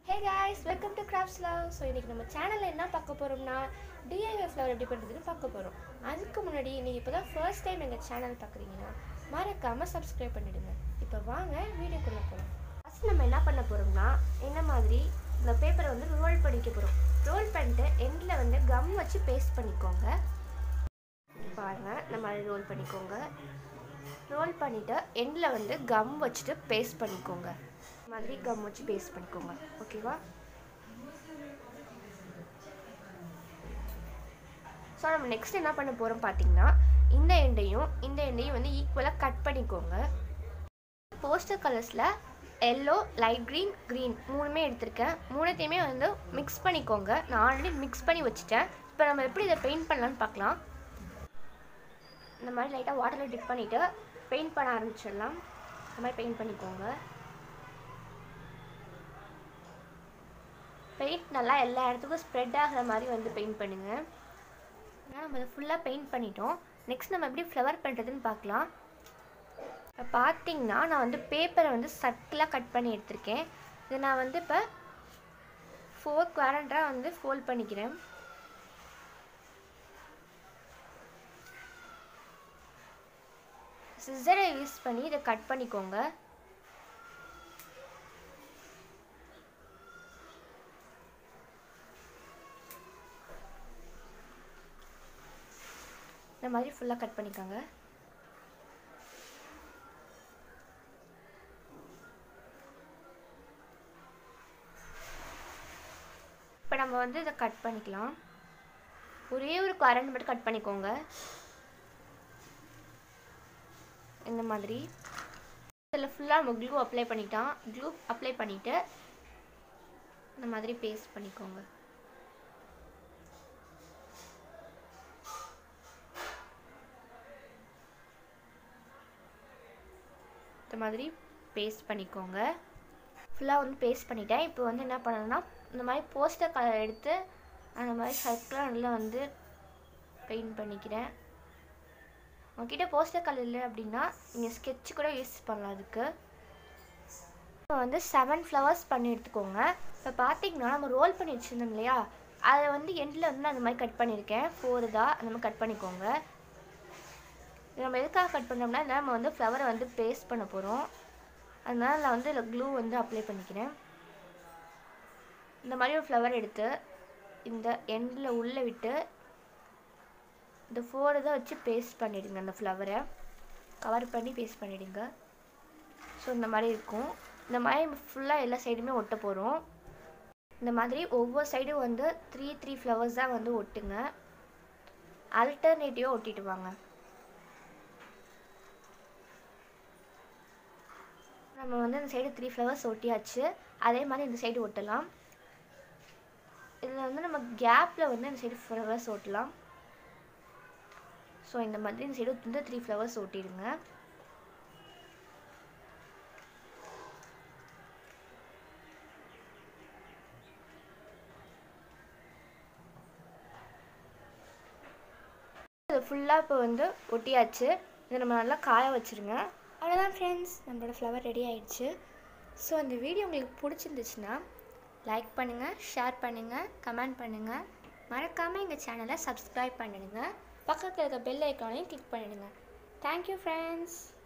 hey guys welcome to Crafts Love so இன்றைக்கி நம்ம சேனலில் என்ன பார்க்க போகிறோம்னா டிஐஒய் ஃப்ளவர் எப்படி பண்ணுறதுன்னு பார்க்க போகிறோம் அதுக்கு முன்னாடி நீங்கள் இப்போ தான் ஃபர்ஸ்ட் டைம் எங்கள் சேனல் பார்க்குறீங்கன்னா மறக்காமல் சப்ஸ்கிரைப் பண்ணிவிடுங்க இப்போ வாங்க வீடியோக்குள்ளே போகலாம் ஃபஸ்ட் நம்ம என்ன பண்ண போகிறோம்னா என்ன மாதிரி இந்த பேப்பரை வந்து ரோல் பண்ணிக்க போகிறோம் ரோல் பண்ணிட்டு எண்டில் வந்து கம் வச்சு பேஸ்ட் பண்ணிக்கோங்க பாருங்கள் இந்த மாதிரி ரோல் பண்ணிக்கோங்க ரோல் பண்ணிவிட்டு எண்டில் வந்து கம் வச்சுட்டு பேஸ்ட் பண்ணிக்கோங்க இந்த மாதிரி கம் வச்சு பேஸ்ட் பண்ணிக்கோங்க ஓகேவா ஸோ நம்ம நெக்ஸ்ட் என்ன பண்ண போகிறோம் பார்த்தீங்கன்னா இந்த எண்டையும் இந்த எண்டையும் வந்து ஈக்குவலாக கட் பண்ணிக்கோங்க போஸ்டர் கலர்ஸில் எல்லோ லைட் க்ரீன் க்ரீன் மூணுமே எடுத்திருக்கேன் மூணுத்தையுமே வந்து மிக்ஸ் பண்ணிக்கோங்க நான் ஆல்ரெடி மிக்ஸ் பண்ணி வச்சுட்டேன் இப்போ நம்ம எப்படி இதை பெயிண்ட் பண்ணலான்னு பார்க்கலாம் இந்த மாதிரி லைட்டாக வாட்டரில் டிப் பண்ணிவிட்டு பெயிண்ட் பண்ண ஆரம்பிச்சிடலாம் இந்த மாதிரி பெயிண்ட் பண்ணிக்கோங்க பெயிண்ட் நல்லா எல்லா இடத்துக்கும் ஸ்ப்ரெட் ஆகிற மாதிரி வந்து பெயிண்ட் பண்ணுங்கள் ஏன்னா நம்ம இதை ஃபுல்லாக பெயிண்ட் பண்ணிட்டோம் நெக்ஸ்ட் நம்ம எப்படி ஃப்ளவர் பண்ணுறதுன்னு பார்க்கலாம் இப்போ பார்த்தீங்கன்னா நான் வந்து பேப்பரை வந்து சர்க்கிளாக கட் பண்ணி எடுத்திருக்கேன் இதை நான் வந்து இப்போ ஃபோர் குவாரண்டாக வந்து ஃபோல்ட் பண்ணிக்கிறேன் சிசரை யூஸ் பண்ணி இதை கட் பண்ணிக்கோங்க இந்த மாதிரி ஃபுல்லாக கட் பண்ணிக்கோங்க இப்போ நம்ம வந்து இதை கட் பண்ணிக்கலாம் ஒரே ஒரு கரண்ட் மட்டும் கட் பண்ணிக்கோங்க இந்த மாதிரி இதில் ஃபுல்லாக நம்ம க்ளூ அப்ளை பண்ணிட்டான் க்ளூ அப்ளை பண்ணிவிட்டு இந்த மாதிரி பேஸ்ட் பண்ணிக்கோங்க இந்த மாதிரி பேஸ்ட் பண்ணிக்கோங்க ஃபுல்லாக வந்து பேஸ்ட் பண்ணிட்டேன் இப்போ வந்து என்ன பண்ணணும்னா இந்த மாதிரி போஸ்டர் கலர் எடுத்து அந்த மாதிரி சர்க்கிளில் வந்து பெயிண்ட் பண்ணிக்கிறேன் உங்ககிட்ட போஸ்டர் கலர் இல்லை அப்படின்னா நீங்கள் ஸ்கெட்ச் கூட யூஸ் பண்ணலாம் அதுக்கு இப்போ வந்து செவன் ஃப்ளவர்ஸ் பண்ணி எடுத்துக்கோங்க இப்போ பார்த்தீங்கன்னா நம்ம ரோல் பண்ணி வச்சுருந்தோம் இல்லையா அதை வந்து எண்டில் வந்து நான் அந்த மாதிரி கட் பண்ணியிருக்கேன் ஃபோர் தான் அந்த மாதிரி கட் பண்ணிக்கோங்க இது நம்ம எதுக்காக கட் பண்ணோம்னா நம்ம வந்து ஃப்ளவரை வந்து பேஸ்ட் பண்ண போகிறோம் அதனால் நான் வந்து இதில் க்ளூ வந்து அப்ளை பண்ணிக்கிறேன் இந்த மாதிரி ஒரு ஃப்ளவர் எடுத்து இந்த எண்டில் உள்ளே விட்டு இந்த ஃபோரை தான் வச்சு பேஸ்ட் பண்ணிவிடுங்க அந்த ஃப்ளவரை கவர் பண்ணி பேஸ்ட் பண்ணிவிடுங்க ஸோ இந்த மாதிரி இருக்கும் இந்த மாதிரி ஃபுல்லாக எல்லா சைடுமே ஒட்ட போகிறோம் இந்த மாதிரி ஒவ்வொரு சைடும் வந்து த்ரீ த்ரீ ஃப்ளவர்ஸ் தான் வந்து ஒட்டுங்க அல்டர்னேட்டிவாக ஒட்டிட்டு வாங்க நம்ம வந்து இந்த சைடு த்ரீ ஃப்ளவர்ஸ் ஒட்டியாச்சு அதே மாதிரி இந்த சைடு ஒட்டலாம் இதில் வந்து நம்ம கேப்பில் வந்து இந்த சைடு ஃப்ளவர்ஸ் ஒட்டலாம் ஸோ இந்த மாதிரி இந்த சைடு வந்து த்ரீ ஃப்ளவர்ஸ் ஒட்டிடுங்க இது ஃபுல்லாக இப்போ வந்து ஒட்டியாச்சு இதை நம்ம நல்லா காய வச்சுருங்க அவ்வளோதான் ஃப்ரெண்ட்ஸ் நம்மளோட ஃப்ளவர் ரெடி ஆயிடுச்சு ஸோ அந்த வீடியோ உங்களுக்கு பிடிச்சிருந்துச்சுன்னா லைக் பண்ணுங்கள் ஷேர் பண்ணுங்கள் கமெண்ட் பண்ணுங்கள் மறக்காமல் எங்கள் சேனலை சப்ஸ்கிரைப் பண்ணிடுங்க பக்கத்தில் இருக்க பெல் ஐக்கானையும் கிளிக் பண்ணிடுங்க தேங்க்யூ ஃப்ரெண்ட்ஸ்